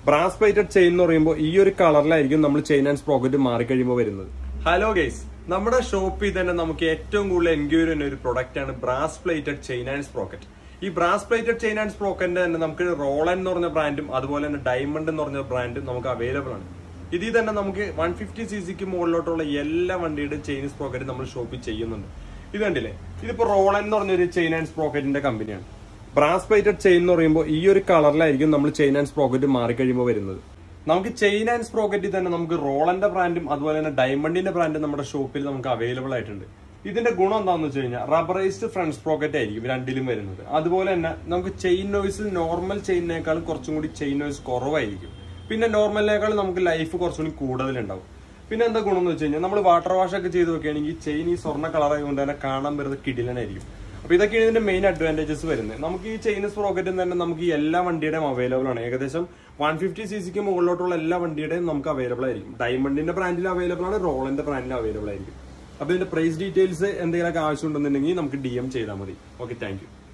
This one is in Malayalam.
ബ്രാസ് പ്ലേറ്റഡ് ചെയിൻ എന്ന് പറയുമ്പോൾ ഈ ഒരു കളറിലായിരിക്കും നമ്മൾ ചെയിൻ ആൻഡ് സ്പ്രോക്കറ്റ് മാറിക്കഴിയുമ്പോൾ വരുന്നത് ഹലോ ഗൈസ് നമ്മുടെ ഷോപ്പിൽ തന്നെ നമുക്ക് ഏറ്റവും കൂടുതൽ എൻക്വയറി ചെയ്യുന്ന ഒരു പ്രൊഡക്റ്റ് ആണ് brass plated chain and sprocket ഈ ബ്രാസ് പ്ലേറ്റഡ് ചെയിൻ ആൻഡ് സ്പ്രോക്കറ്റിന്റെ തന്നെ നമുക്ക് റോളൻ എന്ന് പറഞ്ഞ ബ്രാൻഡും അതുപോലെ തന്നെ ഡയമണ്ട് എന്ന് പറഞ്ഞ ബ്രാൻഡും നമുക്ക് അവൈലബിൾ ആണ് ഇതിൽ തന്നെ നമുക്ക് വൺ ഫിഫ്റ്റി സി സിക്ക് മുകളിലോട്ടുള്ള എല്ലാ വണ്ടിയുടെ ചെയിൻ സ്പ്രോക്കറ്റ് നമ്മൾ ഷോപ്പിൽ ചെയ്യുന്നുണ്ട് ഇത് കണ്ടില്ലേ ഇതിപ്പോ റോളൻ എന്ന് പറഞ്ഞൊരു ചെയിൻ ആൻഡ് സ്പ്രോക്കറ്റിന്റെ കമ്പനിയാണ് ബ്രാസ് പ്ലേറ്റഡ് ചെയിൻ എന്ന് പറയുമ്പോൾ ഈ ഒരു കളറിലായിരിക്കും നമ്മൾ ചെയിൻ ആൻഡ് സ്പ്രോക്കറ്റ് മാറിക്കഴിയുമ്പോൾ വരുന്നത് നമുക്ക് ചെയിൻ ആൻഡ് സ്പ്രോക്കറ്റിൽ തന്നെ നമുക്ക് റോളന്റെ ബ്രാൻഡും അതുപോലെ തന്നെ ഡയമണ്ടിന്റെ ബ്രാൻഡും നമ്മുടെ ഷോപ്പിൽ നമുക്ക് അവൈലബിൾ ആയിട്ടുണ്ട് ഇതിന്റെ ഗുണം എന്താണെന്ന് വെച്ച് കഴിഞ്ഞാൽ റബ്ബറൈസ്ഡ് ഫ്രണ്ട് സ്പ്രോക്കറ്റ് ആയിരിക്കും രണ്ടിലും വരുന്നത് അതുപോലെ തന്നെ നമുക്ക് ചെയിൻ നോയ്സിൽ നോർമൽ ചെയിനേക്കാൾ കുറച്ചും കൂടി ചെയിൻ നോയ്സ് കുറവായിരിക്കും പിന്നെ നോർമലിനേക്കാൾ നമുക്ക് ലൈഫ് കുറച്ചും കൂടി കൂടുതലുണ്ടാവും പിന്നെ എന്താ ഗുണം എന്ന് വെച്ച് കഴിഞ്ഞാൽ നമ്മൾ വാട്ടർ വാഷ് ഒക്കെ ചെയ്ത് വെക്കുകയാണെങ്കിൽ ചെയിൻ ഈ സ്വർണ്ണ കളർ ആയതുകൊണ്ട് തന്നെ കാണാൻ വരുന്നത് കിടിലനായിരിക്കും അപ്പൊ ഇതൊക്കെയാണ് ഇതിന്റെ മെയിൻ അഡ്വാൻറ്റേജസ് വരുന്നത് നമുക്ക് ഈ ചെയിൻ സ്പ്രോക്കറ്റിൽ തന്നെ നമുക്ക് ഈ എല്ലാ വണ്ടിയുടെയും അവൈലബിൾ ആണ് ഏകദേശം വൺ ഫിഫ്റ്റി സി സിക്ക് മുകളിലോട്ടുള്ള എല്ലാ വണ്ടിയുടെയും നമുക്ക് അവൈലബിൾ ആയിരിക്കും ഡയമണ്ടിന്റെ ബ്രാൻഡിൽ അവൈലബിൾ ആണ് റോളന്റെ ബ്രാൻഡിൽ അവൈലബിൾ ആയിരിക്കും അപ്പൊ ഇതിന്റെ പ്രൈസ് ഡീറ്റെയിൽസ് എന്തെങ്കിലുമൊക്കെ ആവശ്യമുണ്ടെന്നുണ്ടെങ്കിൽ നമുക്ക് ഡി എം ചെയ്താൽ മതി ഓക്കെ താങ്ക് യു